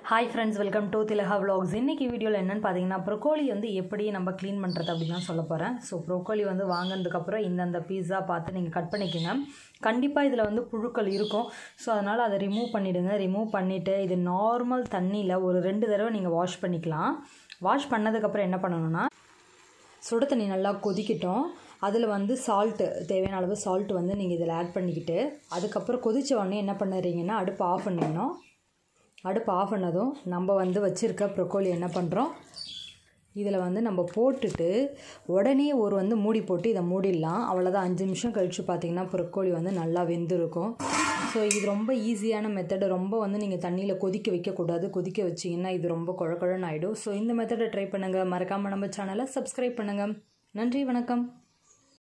hi friends welcome to Thilaka vlogs இன்னைக்கு வீடியோவில் என்னென்னு பார்த்தீங்கன்னா ப்ரொக்கோலி வந்து எப்படி நம்ம க்ளீன் பண்ணுறது அப்படின்னு தான் சொல்ல போகிறேன் ஸோ ப்ரொக்கோலி வந்து வாங்கினதுக்கப்புறம் இந்தந்த பீஸா பார்த்து நீங்கள் கட் பண்ணிக்கோங்க கண்டிப்பாக இதில் வந்து புழுக்கள் இருக்கும் ஸோ அதனால் அதை ரிமூவ் பண்ணிவிடுங்க ரிமூவ் பண்ணிவிட்டு இது நார்மல் தண்ணியில் ஒரு ரெண்டு தடவை நீங்கள் வாஷ் பண்ணிக்கலாம் வாஷ் பண்ணதுக்கப்புறம் என்ன பண்ணணும்னா சுட தண்ணி நல்லா கொதிக்கட்டும் அதில் வந்து சால்ட்டு தேவையான அளவு சால்ட் வந்து நீங்கள் இதில் ஆட் பண்ணிக்கிட்டு அதுக்கப்புறம் கொதிச்ச உடனே என்ன பண்ணுறீங்கன்னா அடுப்பு ஆஃப் பண்ணிடணும் அடுப்பு ஆஃப் பண்ணதும் நம்ம வந்து வச்சுருக்க ப்ரொக்கோலி என்ன பண்ணுறோம் இதில் வந்து நம்ம போட்டுட்டு உடனே ஒரு வந்து மூடி போட்டு இதை மூடிடலாம் அவ்வளோதான் அஞ்சு நிமிஷம் கழித்து பார்த்தீங்கன்னா ப்ரொக்கோலி வந்து நல்லா வெந்திருக்கும் ஸோ இது ரொம்ப ஈஸியான மெத்தடு ரொம்ப வந்து நீங்கள் தண்ணியில் கொதிக்க வைக்கக்கூடாது கொதிக்க வச்சிங்கன்னா இது ரொம்ப குழ குழன்னு ஆகிடும் ஸோ இந்த மெத்தடை ட்ரை பண்ணுங்கள் மறக்காமல் நம்ம சேனலை சப்ஸ்கிரைப் பண்ணுங்கள் நன்றி வணக்கம்